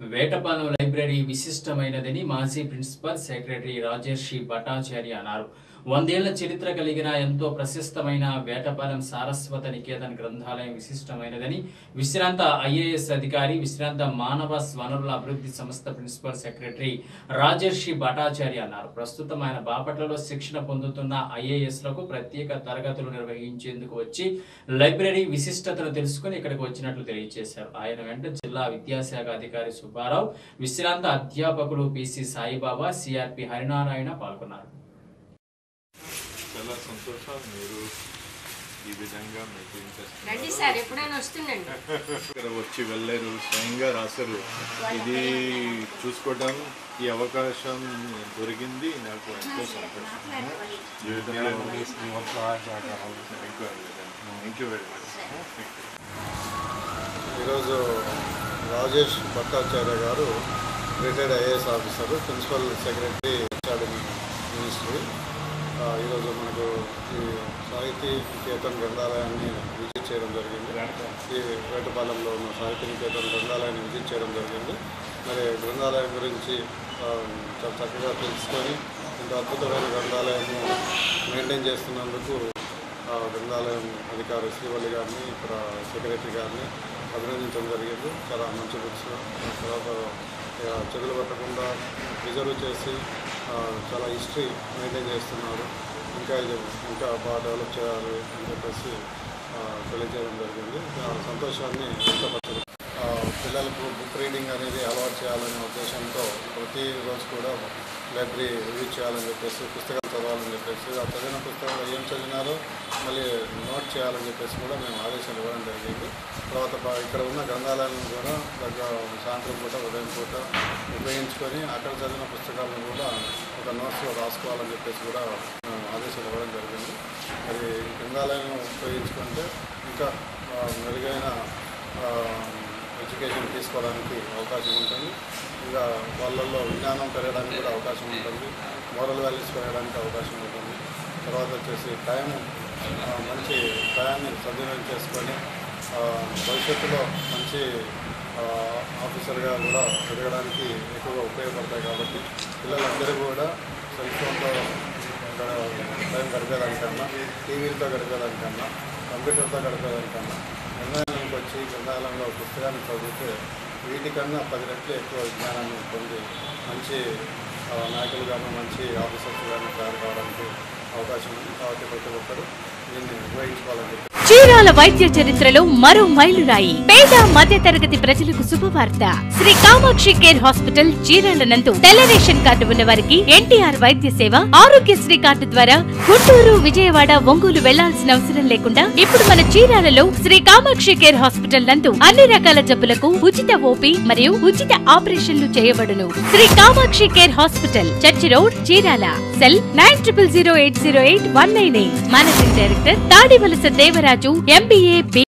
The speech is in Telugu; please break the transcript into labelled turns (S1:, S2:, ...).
S1: వేటపాలెం లైబ్రరీ విశిష్టమైనదని మాజీ ప్రిన్సిపల్ సెక్రటరీ రాజర్షి భట్టాచార్య అన్నారు వందేళ్ల చరిత్ర కలిగిన ఎంతో ప్రశస్తమైన వేటపాలెం సారస్వత నికేతన్ గ్రంథాలయం విశిష్టమైనదని విశ్రాంత ఐఏఎస్ అధికారి విశ్రాంత మానవ వనరుల అభివృద్ధి సంస్థ ప్రిన్సిపల్ సెక్రటరీ రాజర్షి భట్టాచార్య అన్నారు ప్రస్తుతం ఆయన బాపట్లలో శిక్షణ పొందుతున్న ఐఏఎస్ లకు ప్రత్యేక తరగతులు నిర్వహించేందుకు వచ్చి లైబ్రరీ విశిష్టతను తెలుసుకుని ఇక్కడికి వచ్చినట్లు తెలియజేశారు ఆయన వెంట జిల్లా విద్యాశాఖ అధికారి సుబ్బారావు విశ్రాంత అధ్యాపకులు పిసి సాయిబాబా సిఆర్పి హరినారాయణ పాల్గొన్నారు
S2: చాలా సంతోషం మీరు ఈ విధంగా మీకు ఇంట్రెస్ట్
S3: రండి సార్ ఎప్పుడైనా వస్తుండండి
S2: ఇక్కడ వచ్చి వెళ్ళారు స్వయంగా రాశారు ఇది చూసుకోవడం ఈ అవకాశం దొరికింది నాకు ఎంతో సంతోషం థ్యాంక్ యూ వెరీ మచ్
S4: ఈరోజు Rajesh Bhattacharya garu retired IAS officer principal secretary academy ministry ఆ, ఈరోజు మనకు ఈ సాహితీ నికేతన్ గ్రంథాలయాన్ని విజిట్ చేయడం జరిగింది ఈ వేటపాలెంలో ఉన్న సాహితీ నికేతన్ గ్రంథాలయాన్ని విజిట్ చేయడం జరిగింది మరి గ్రంథాలయం గురించి ఆ, చాలా చక్కగా తెలుసుకొని ఇంత అద్భుతమైన గ్రంథాలయము మెయింటైన్ చేస్తున్నందుకు ఆ గ్రంథాలయం అధికారి శ్రీవల్లి గారిని ఇక్కడ సెక్రటరీ గారిని అభినందించడం జరిగింది చాలా మంచి బుక్స్ తర్వాత ఆ, చెదులు పెట్టకుండా రిజర్వ్ చేసి ఆ, చాలా హిస్టరీ మెయింటైన్ చేస్తున్నారు ఇంకా ఇది ఇంకా బాగా డెవలప్ చేయాలి అని చెప్పేసి ఆ, తెలియజేయడం జరిగింది ఆ సంతోషాన్ని వ్యక్తపరచడం ఆ, పిల్లలకు బుక్ రీడింగ్ అనేది అలవాటు చేయాలనే ఉద్దేశంతో ప్రతిరోజు కూడా లైబ్రరీ రివ్యూ చేయాలని చెప్పేసి పుస్తకాలు చదవాలని చెప్పేసి ఆ చదివిన పుస్తకాలు ఏం చదివినారో మళ్ళీ నోట్ చేయాలని చెప్పేసి కూడా మేము ఆదేశాలు ఇవ్వడం జరిగింది తర్వాత బా- ఇక్కడ ఉన్న గ్రంథాలయాలను కూడా దగ్గర సాయంత్రం పూట ఉదయం పూట ఉపయోగించుకొని అక్కడ చదివిన పుస్తకాలను కూడా ఒక నోట్స్లో రాసుకోవాలని చెప్పేసి కూడా మేము ఆదేశాలు ఇవ్వడం జరిగింది మరి ఈ గ్రంథాలయం ఉపయోగించుకుంటే ఇంకా ఆ, మెరుగైన ఆ, ఎడ్యుకేషన్ తీసుకోవడానికి అవకాశం ఉంటుంది ఇంకా వాళ్ళల్లో విజ్ఞానం పెరగడానికి కూడా అవకాశం ఉంటుంది మోరల్ వాల్యూస్ పెరగడానికి అవకాశం ఉంటుంది తర్వాత వచ్చేసి టైం ఆ, మంచి టయాన్ని సద్వినియోగం చేసుకొని ఆ, భవిష్యత్తులో మంచి ఆ, ఆఫీసర్గా కూడా పెరగడానికి ఎక్కువగా ఉపయోగపడతాయి కాబట్టి పిల్లలందరూ కూడా సెల్ ఫోన్లో టైం గడిపేదానికన్నా టీవీలతో గడిపేదానికన్నా కంప్యూటర్తో గడిపేదానికన్నా గ్రంథాలయానికి వచ్చి గ్రంథాలయంలో పుస్తకాన్ని చదివితే వీటికన్నా పది రెట్లు ఎక్కువ జ్ఞానాన్ని పొంది మంచి ఆ, నాయకులుగాను మంచి ఆఫీసర్స్ గాను తయారు కావడానికి అవకాశం ఉంది కాబట్టి ప్రతి ఒక్కరు దీన్ని ఉపయోగించుకోవాలని చెప్పి
S5: చీరాల వైద్య చరిత్రలో మరో మైలురాయి పేద మధ్య తరగతి ప్రజలకు శుభవార్త శ్రీ కామాక్షి కేర్ హాస్పిటల్ చీరాల నందు తెల్ల రేషన్ కార్డు ఉన్న వారికి ఎన్టీఆర్ వైద్య సేవ ఆరోగ్యశ్రీ కార్డు ద్వారా గుంటూరు విజయవాడ ఒంగోలు వెళ్లాల్సిన అవసరం లేకుండా ఇప్పుడు మన చీరాలలో శ్రీ కామాక్షి కేర్ హాస్పిటల్ నందు అన్ని రకాల జబ్బులకు ఉచిత ఓపీ మరియు ఉచిత ఆపరేషన్లు చేయబడును Shri Kamakshi care hospital church road Chirala cell nine triple zero eight zero eight one nine eight managing director Tadivalasa Devaraju MBA